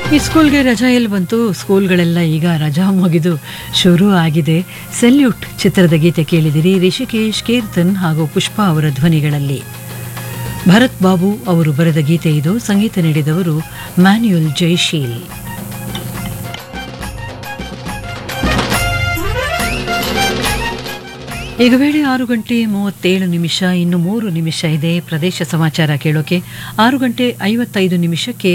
ಈ ಸ್ಕೂಲ್ಗೆ ರಜಾ ಎಲ್ಲಿ ಬಂತು ಸ್ಕೂಲ್ಗಳೆಲ್ಲ ಈಗ ರಜಾ ಮುಗಿದು ಶುರು ಆಗಿದೆ ಸೆಲ್ಯೂಟ್ ಚಿತ್ರದ ಗೀತೆ ಕೇಳಿದಿರಿ ರಿಷಿಕೇಶ್ ಕೀರ್ತನ್ ಹಾಗೂ ಪುಷ್ಪ ಅವರ ಧ್ವನಿಗಳಲ್ಲಿ ಭರತ್ ಬಾಬು ಅವರು ಬರೆದ ಗೀತೆ ಇದು ಸಂಗೀತ ನೀಡಿದವರು ಮ್ಯಾನ್ಯುಯಲ್ ಜೈಶೀಲ್ ಈಗ ವೇಳೆ ಆರು ಗಂಟೆ ಮೂವತ್ತೇಳು ನಿಮಿಷ ಇನ್ನು ಮೂರು ನಿಮಿಷ ಇದೆ ಪ್ರದೇಶ ಸಮಾಚಾರ ಕೇಳೋಕೆ ಆರು ಗಂಟೆ ಐವತ್ತೈದು ನಿಮಿಷಕ್ಕೆ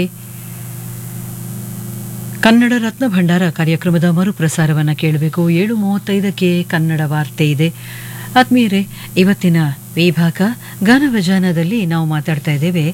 ಕನ್ನಡ ರತ್ನ ಭಂಡಾರ ಕಾರ್ಯಕ್ರಮದ ಮರುಪ್ರಸಾರವನ್ನು ಕೇಳಬೇಕು ಏಳು ಮೂವತ್ತೈದಕ್ಕೆ ಕನ್ನಡ ವಾರ್ತೆ ಇದೆ ಆತ್ಮೀಯರೇ ಇವತ್ತಿನ ವಿಭಾಗ ಗಾನವಜಾನದಲ್ಲಿ ನಾವು ಮಾತಾಡ್ತಾ ಇದ್ದೇವೆ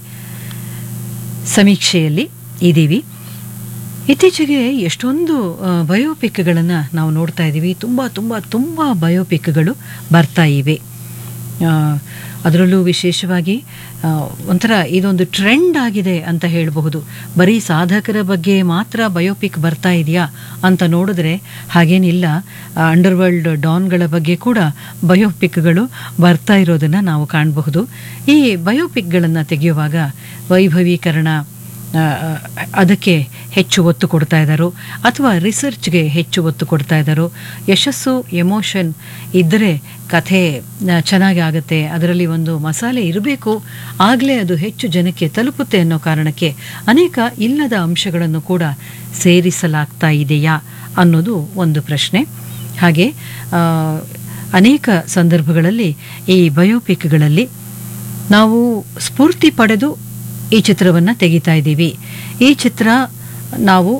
ಸಮೀಕ್ಷೆಯಲ್ಲಿ ಇದ್ದೀವಿ ಇತ್ತೀಚೆಗೆ ಎಷ್ಟೊಂದು ಬಯೋಪಿಕ್ಗಳನ್ನು ನಾವು ನೋಡ್ತಾ ಇದ್ದೀವಿ ತುಂಬ ತುಂಬ ತುಂಬ ಬಯೋಪಿಕ್ಗಳು ಬರ್ತಾ ಇವೆ ಆ, ಅದರಲ್ಲೂ ವಿಶೇಷವಾಗಿ ಆ, ಒಂಥರ ಇದೊಂದು ಟ್ರೆಂಡ್ ಆಗಿದೆ ಅಂತ ಹೇಳಬಹುದು ಬರೀ ಸಾಧಕರ ಬಗ್ಗೆ ಮಾತ್ರ ಬಯೋಪಿಕ್ ಬರ್ತಾ ಇದೆಯಾ ಅಂತ ನೋಡಿದ್ರೆ ಹಾಗೇನಿಲ್ಲ ಅಂಡರ್ವರ್ಲ್ಡ್ ಡಾನ್ಗಳ ಬಗ್ಗೆ ಕೂಡ ಬಯೋಪಿಕ್ಗಳು ಬರ್ತಾ ಇರೋದನ್ನು ನಾವು ಕಾಣಬಹುದು ಈ ಬಯೋಪಿಕ್ಗಳನ್ನು ತೆಗೆಯುವಾಗ ವೈಭವೀಕರಣ ಆ, ಅದಕ್ಕೆ ಹೆಚ್ಚು ಒತ್ತು ಕೊಡ್ತಾ ಇದ್ದಾರೋ ಅಥವಾ ರಿಸರ್ಚ್ಗೆ ಹೆಚ್ಚು ಒತ್ತು ಕೊಡ್ತಾ ಇದ್ದಾರೋ ಯಶಸ್ಸು ಎಮೋಷನ್ ಇದ್ದರೆ ಕಥೆ ಆ, ಚೆನ್ನಾಗಿ ಆಗುತ್ತೆ ಅದರಲ್ಲಿ ಒಂದು ಮಸಾಲೆ ಇರಬೇಕು ಆಗಲೇ ಅದು ಹೆಚ್ಚು ಜನಕ್ಕೆ ತಲುಪುತ್ತೆ ಅನ್ನೋ ಕಾರಣಕ್ಕೆ ಅನೇಕ ಇಲ್ಲದ ಅಂಶಗಳನ್ನು ಕೂಡ ಸೇರಿಸಲಾಗ್ತಾ ಇದೆಯಾ ಅನ್ನೋದು ಒಂದು ಪ್ರಶ್ನೆ ಹಾಗೆ ಆ, ಅನೇಕ ಸಂದರ್ಭಗಳಲ್ಲಿ ಈ ಬಯೋಪಿಕ್ಗಳಲ್ಲಿ ನಾವು ಸ್ಫೂರ್ತಿ ಪಡೆದು ಈ ಚಿತ್ರವನ್ನು ತೆಗಿತಾ ಇದ್ದೀವಿ ಈ ಚಿತ್ರ ನಾವು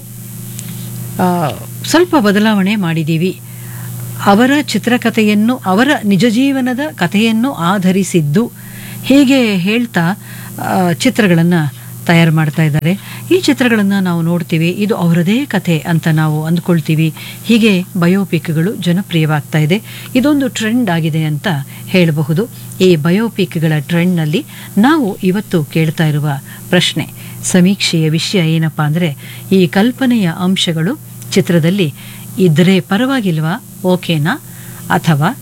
ಆ, ಸ್ವಲ್ಪ ಬದಲಾವಣೆ ಮಾಡಿದ್ದೀವಿ ಅವರ ಚಿತ್ರಕಥೆಯನ್ನು ಅವರ ನಿಜ ಜೀವನದ ಕಥೆಯನ್ನು ಆಧರಿಸಿದ್ದು ಹೀಗೆ ಹೇಳ್ತಾ ಚಿತ್ರಗಳನ್ನು ತಯಾರು ಮಾಡ್ತಾ ಇದ್ದಾರೆ ಈ ಚಿತ್ರಗಳನ್ನು ನಾವು ನೋಡ್ತೀವಿ ಇದು ಅವರದೇ ಕಥೆ ಅಂತ ನಾವು ಅಂದ್ಕೊಳ್ತೀವಿ ಹೀಗೆ ಬಯೋಪಿಕ್ಗಳು ಜನಪ್ರಿಯವಾಗ್ತಾ ಇದೆ ಇದೊಂದು ಟ್ರೆಂಡ್ ಆಗಿದೆ ಅಂತ ಹೇಳಬಹುದು ಈ ಬಯೋಪಿಕ್ಗಳ ಟ್ರೆಂಡ್ನಲ್ಲಿ ನಾವು ಇವತ್ತು ಕೇಳ್ತಾ ಇರುವ ಪ್ರಶ್ನೆ ಸಮೀಕ್ಷೆಯ ವಿಷಯ ಏನಪ್ಪಾ ಅಂದರೆ ಈ ಕಲ್ಪನೆಯ ಅಂಶಗಳು ಚಿತ್ರದಲ್ಲಿ ಇದ್ದರೆ ಪರವಾಗಿಲ್ವಾ ಓಕೆನಾ ಅಥವಾ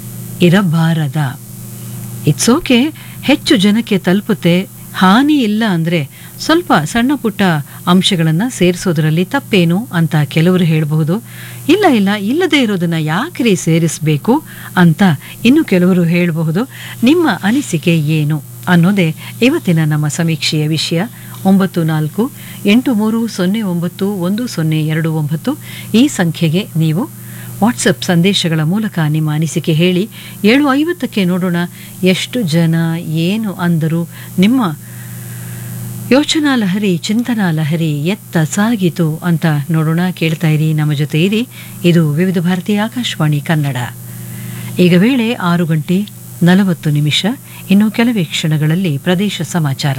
ಇರಬಾರದ ಇಟ್ಸ್ ಓಕೆ ಹೆಚ್ಚು ಜನಕ್ಕೆ ತಲುಪುತ್ತೆ ಹಾನಿ ಇಲ್ಲ ಅಂದರೆ ಸ್ವಲ್ಪ ಸಣ್ಣ ಪುಟ್ಟ ಅಂಶಗಳನ್ನು ಸೇರಿಸೋದ್ರಲ್ಲಿ ತಪ್ಪೇನು ಅಂತ ಕೆಲವರು ಹೇಳಬಹುದು ಇಲ್ಲ ಇಲ್ಲ ಇಲ್ಲದೇ ಇರೋದನ್ನು ಯಾಕ್ರಿ ಸೇರಿಸಬೇಕು ಅಂತ ಇನ್ನು ಕೆಲವರು ಹೇಳಬಹುದು ನಿಮ್ಮ ಅನಿಸಿಕೆ ಏನು ಅನ್ನೋದೇ ಇವತ್ತಿನ ನಮ್ಮ ಸಮೀಕ್ಷೆಯ ವಿಷಯ ಒಂಬತ್ತು ನಾಲ್ಕು ಎಂಟು ಮೂರು ಸೊನ್ನೆ ಒಂಬತ್ತು ಒಂದು ಸೊನ್ನೆ ಎರಡು ಒಂಬತ್ತು ಈ ಸಂಖ್ಯೆಗೆ ನೀವು ವಾಟ್ಸಪ್ ಸಂದೇಶಗಳ ಮೂಲಕ ನಿಮ್ಮ ಅನಿಸಿಕೆ ಹೇಳಿ ಏಳು ಐವತ್ತಕ್ಕೆ ನೋಡೋಣ ಎಷ್ಟು ಜನ ಏನು ಅಂದರು ನಿಮ್ಮ ಯೋಚನಾ ಲಹರಿ ಚಿಂತನಾ ಲಹರಿ ಎತ್ತ ಸಾಗಿತು ಅಂತ ನೋಡೋಣ ಕೇಳ್ತಾ ಇರಿ ನಮ್ಮ ಜೊತೆ ಇರಿ ಇದು ವಿವಿಧ ಭಾರತಿ ಆಕಾಶವಾಣಿ ಕನ್ನಡ ಈಗ ವೇಳೆ ಆರು ಗಂಟೆ ನಲವತ್ತು ನಿಮಿಷ ಇನ್ನು ಕೆಲವೇ ಕ್ಷಣಗಳಲ್ಲಿ ಪ್ರದೇಶ ಸಮಾಚಾರ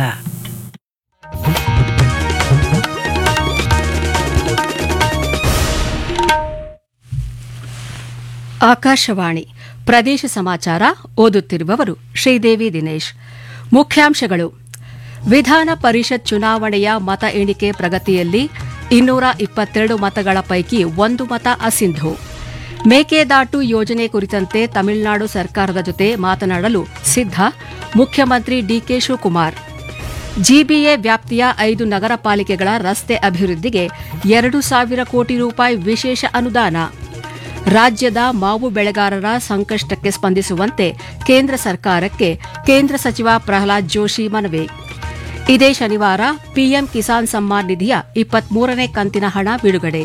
ಆಕಾಶವಾಣಿ ಪ್ರದೇಶ ಸಮಾಚಾರ ಓದುತ್ತಿರುವವರು ಶ್ರೀದೇವಿ ದಿನೇಶ್ ಮುಖ್ಯಾಂಶಗಳು ವಿಧಾನ ಪರಿಷತ್ ಚುನಾವಣೆಯ ಮತ ಎಣಿಕೆ ಪ್ರಗತಿಯಲ್ಲಿ ಇನ್ನೂರ ಇಪ್ಪತ್ತೆರಡು ಮತಗಳ ಪೈಕಿ ಒಂದು ಮತ ಅಸಿಂಧು ಮೇಕೆದಾಟು ಯೋಜನೆ ಕುರಿತಂತೆ ತಮಿಳುನಾಡು ಸರ್ಕಾರದ ಜೊತೆ ಮಾತನಾಡಲು ಸಿದ್ಧ ಮುಖ್ಯಮಂತ್ರಿ ಡಿಕೆ ಶಿವಕುಮಾರ್ ಜಿಬಿಎ ವ್ಯಾಪ್ತಿಯ ಐದು ನಗರ ಪಾಲಿಕೆಗಳ ರಸ್ತೆ ಅಭಿವೃದ್ಧಿಗೆ ಎರಡು ಸಾವಿರ ಕೋಟಿ ರೂಪಾಯಿ ವಿಶೇಷ ಅನುದಾನ ರಾಜ್ಯದ ಮಾವು ಬೆಳೆಗಾರರ ಸಂಕಷ್ಟಕ್ಕೆ ಸ್ಪಂದಿಸುವಂತೆ ಕೇಂದ್ರ ಸರ್ಕಾರಕ್ಕೆ ಕೇಂದ್ರ ಸಚಿವ ಪ್ರಹ್ಲಾದ್ ಜೋಶಿ ಮನವಿ ಇದೇ ಶನಿವಾರ ಪಿಎಂ ಕಿಸಾನ್ ಸಮ್ಮಾನ್ ನಿಧಿಯ ಇಪ್ಪತ್ಮೂರನೇ ಕಂತಿನ ಹಣ ಬಿಡುಗಡೆ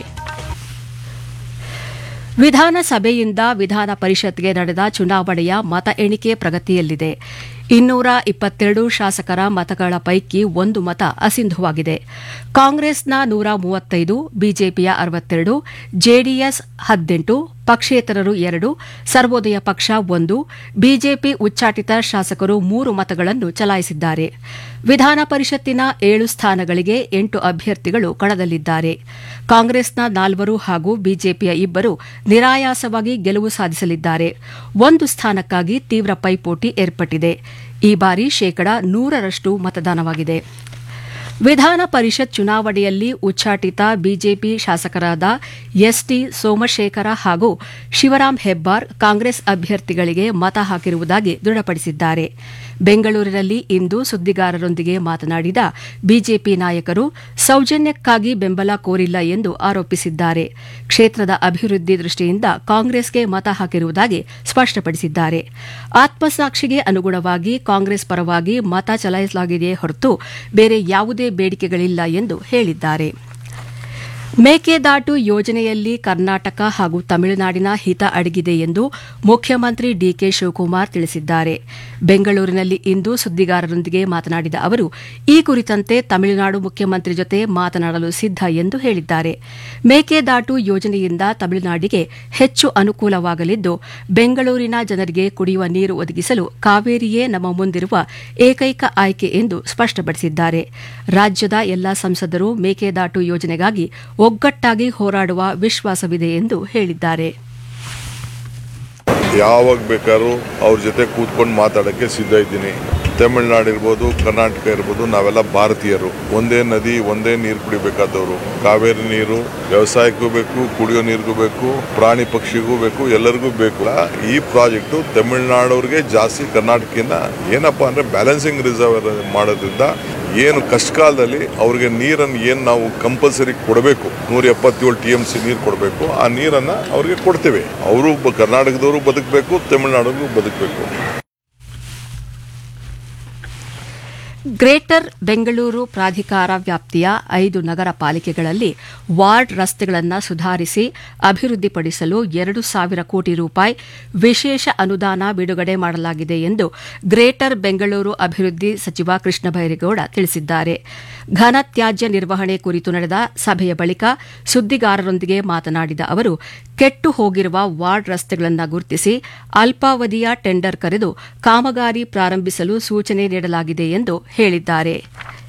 ವಿಧಾನಸಭೆಯಿಂದ ವಿಧಾನ ಪರಿಷತ್ಗೆ ನಡೆದ ಚುನಾವಣೆಯ ಮತ ಎಣಿಕೆ ಪ್ರಗತಿಯಲ್ಲಿದೆ ಇನ್ನೂರ ಇಪ್ಪತ್ತೆರಡು ಶಾಸಕರ ಮತಗಳ ಪೈಕಿ ಒಂದು ಮತ ಅಸಿಂಧುವಾಗಿದೆ ಕಾಂಗ್ರೆಸ್ನ ನೂರ ಮೂವತ್ತೈದು ಬಿಜೆಪಿಯ ಅರವತ್ತೆರಡು ಜೆಡಿಎಸ್ ಹದಿನೆಂಟು ಪಕ್ಷೇತರರು ಎರಡು ಸರ್ವೋದಯ ಪಕ್ಷ ಒಂದು ಬಿಜೆಪಿ ಉಚ್ಚಾಟಿತ ಶಾಸಕರು ಮೂರು ಮತಗಳನ್ನು ಚಲಾಯಿಸಿದ್ದಾರೆ ವಿಧಾನ ಪರಿಷತ್ತಿನ ಏಳು ಸ್ಥಾನಗಳಿಗೆ ಎಂಟು ಅಭ್ಯರ್ಥಿಗಳು ಕಣದಲ್ಲಿದ್ದಾರೆ ಕಾಂಗ್ರೆಸ್ನ ನಾಲ್ವರು ಹಾಗೂ ಬಿಜೆಪಿಯ ಇಬ್ಬರು ನಿರಾಯಾಸವಾಗಿ ಗೆಲುವು ಸಾಧಿಸಲಿದ್ದಾರೆ ಒಂದು ಸ್ಥಾನಕ್ಕಾಗಿ ತೀವ್ರ ಪೈಪೋಟಿ ಏರ್ಪಟ್ಟಿದೆ ಈ ಬಾರಿ ಶೇಕಡಾ ನೂರರಷ್ಟು ಮತದಾನವಾಗಿದೆ ವಿಧಾನ ಪರಿಷತ್ ಚುನಾವಣೆಯಲ್ಲಿ ಉಚ್ಚಾಟಿತ ಬಿಜೆಪಿ ಶಾಸಕರಾದ ಎಸ್ಟಿ ಸೋಮಶೇಖರ ಹಾಗೂ ಶಿವರಾಂ ಹೆಬ್ಬಾರ್ ಕಾಂಗ್ರೆಸ್ ಅಭ್ಯರ್ಥಿಗಳಿಗೆ ಮತ ಹಾಕಿರುವುದಾಗಿ ದೃಢಪಡಿಸಿದ್ದಾರೆ ಬೆಂಗಳೂರಿನಲ್ಲಿ ಇಂದು ಸುದ್ದಿಗಾರರೊಂದಿಗೆ ಮಾತನಾಡಿದ ಬಿಜೆಪಿ ನಾಯಕರು ಸೌಜನ್ಯಕ್ಕಾಗಿ ಬೆಂಬಲ ಕೋರಿಲ್ಲ ಎಂದು ಆರೋಪಿಸಿದ್ದಾರೆ ಕ್ಷೇತ್ರದ ಅಭಿವೃದ್ಧಿ ದೃಷ್ಟಿಯಿಂದ ಕಾಂಗ್ರೆಸ್ಗೆ ಮತ ಹಾಕಿರುವುದಾಗಿ ಸ್ಪಷ್ಟಪಡಿಸಿದ್ದಾರೆ ಆತ್ಮಸಾಕ್ಷಿಗೆ ಅನುಗುಣವಾಗಿ ಕಾಂಗ್ರೆಸ್ ಪರವಾಗಿ ಮತ ಚಲಾಯಿಸಲಾಗಿದೆಯೇ ಹೊರತು ಬೇರೆ ಯಾವುದೇ ಬೇಡಿಕೆಗಳಿಲ್ಲ ಎಂದು ಹೇಳಿದ್ದಾರೆ ಮೇಕೆದಾಟು ಯೋಜನೆಯಲ್ಲಿ ಕರ್ನಾಟಕ ಹಾಗೂ ತಮಿಳುನಾಡಿನ ಹಿತ ಅಡಗಿದೆ ಎಂದು ಮುಖ್ಯಮಂತ್ರಿ ಡಿಕೆ ಶಿವಕುಮಾರ್ ತಿಳಿಸಿದ್ದಾರೆ ಬೆಂಗಳೂರಿನಲ್ಲಿ ಇಂದು ಸುದ್ದಿಗಾರರೊಂದಿಗೆ ಮಾತನಾಡಿದ ಅವರು ಈ ಕುರಿತಂತೆ ತಮಿಳುನಾಡು ಮುಖ್ಯಮಂತ್ರಿ ಜೊತೆ ಮಾತನಾಡಲು ಸಿದ್ದ ಎಂದು ಹೇಳಿದ್ದಾರೆ ಮೇಕೆದಾಟು ಯೋಜನೆಯಿಂದ ತಮಿಳುನಾಡಿಗೆ ಹೆಚ್ಚು ಅನುಕೂಲವಾಗಲಿದ್ದು ಬೆಂಗಳೂರಿನ ಜನರಿಗೆ ಕುಡಿಯುವ ನೀರು ಒದಗಿಸಲು ಕಾವೇರಿಯೇ ನಮ್ಮ ಮುಂದಿರುವ ಏಕೈಕ ಆಯ್ಕೆ ಎಂದು ಸ್ಪಷ್ಟಪಡಿಸಿದ್ದಾರೆ ರಾಜ್ಯದ ಎಲ್ಲಾ ಸಂಸದರು ಮೇಕೆದಾಟು ಯೋಜನೆಗಾಗಿ ಒಗ್ಗಟ್ಟಾಗಿ ಹೋರಾಡುವ ವಿಶ್ವಾಸವಿದೆ ಎಂದು ಹೇಳಿದ್ದಾರೆ ಯಾವಾಗ ಬೇಕಾದ್ರೂ ಅವ್ರ ಜೊತೆ ಕೂತ್ಕೊಂಡು ಮಾತಾಡೋಕ್ಕೆ ಸಿದ್ಧ ಇದ್ದೀನಿ ತಮಿಳ್ನಾಡು ಇರ್ಬೋದು ಕರ್ನಾಟಕ ಇರ್ಬೋದು ನಾವೆಲ್ಲ ಭಾರತೀಯರು ಒಂದೇ ನದಿ ಒಂದೇ ನೀರು ಕುಡಿಬೇಕಾದವರು ಕಾವೇರಿ ನೀರು ವ್ಯವಸಾಯಕ್ಕೂ ಬೇಕು ಕುಡಿಯೋ ನೀರಿಗೂ ಬೇಕು ಪ್ರಾಣಿ ಪಕ್ಷಿಗೂ ಬೇಕು ಎಲ್ಲರಿಗೂ ಬೇಕು ಈ ಪ್ರಾಜೆಕ್ಟು ತಮಿಳ್ನಾಡವ್ರಿಗೆ ಜಾಸ್ತಿ ಕರ್ನಾಟಕದಿಂದ ಏನಪ್ಪಾ ಅಂದ್ರೆ ಬ್ಯಾಲೆನ್ಸಿಂಗ್ ರಿಸರ್ವ್ ಮಾಡೋದ್ರಿಂದ ಏನು ಕಷ್ಟಕಾಲದಲ್ಲಿ ಅವ್ರಿಗೆ ನೀರನ್ನು ಏನು ನಾವು ಕಂಪಲ್ಸರಿ ಕೊಡಬೇಕು ನೂರ ಎಪ್ಪತ್ತೇಳು ಟಿ ಎಮ್ ಸಿ ನೀರು ಕೊಡಬೇಕು ಆ ನೀರನ್ನು ಅವ್ರಿಗೆ ಕೊಡ್ತೇವೆ ಅವರು ಕರ್ನಾಟಕದವರು ಬದುಕಬೇಕು ತಮಿಳುನಾಡಿಗೂ ಬದುಕಬೇಕು ಗ್ರೇಟರ್ ಬೆಂಗಳೂರು ಪ್ರಾಧಿಕಾರ ವ್ಯಾಪ್ತಿಯ ಐದು ನಗರ ಪಾಲಿಕೆಗಳಲ್ಲಿ ವಾರ್ಡ್ ರಸ್ತೆಗಳನ್ನು ಸುಧಾರಿಸಿ ಅಭಿವೃದ್ಧಿಪಡಿಸಲು ಎರಡು ಸಾವಿರ ಕೋಟಿ ರೂಪಾಯಿ ವಿಶೇಷ ಅನುದಾನ ಬಿಡುಗಡೆ ಮಾಡಲಾಗಿದೆ ಎಂದು ಗ್ರೇಟರ್ ಬೆಂಗಳೂರು ಅಭಿವೃದ್ಧಿ ಸಚಿವ ಕೃಷ್ಣ ಬೈರೇಗೌಡ ತಿಳಿಸಿದ್ದಾರೆ ಘನ ತ್ಯಾಜ್ಯ ನಿರ್ವಹಣೆ ಕುರಿತು ನಡೆದ ಸಭೆಯ ಬಳಿಕ ಸುದ್ದಿಗಾರರೊಂದಿಗೆ ಮಾತನಾಡಿದ ಅವರು ಕೆಟ್ಟು ಹೋಗಿರುವ ವಾರ್ಡ್ ರಸ್ತೆಗಳನ್ನು ಗುರುತಿಸಿ ಅಲ್ಪಾವಧಿಯ ಟೆಂಡರ್ ಕರೆದು ಕಾಮಗಾರಿ ಪ್ರಾರಂಭಿಸಲು ಸೂಚನೆ ನೀಡಲಾಗಿದೆ ಎಂದು ಹೇಳಿದ್ದಾರೆ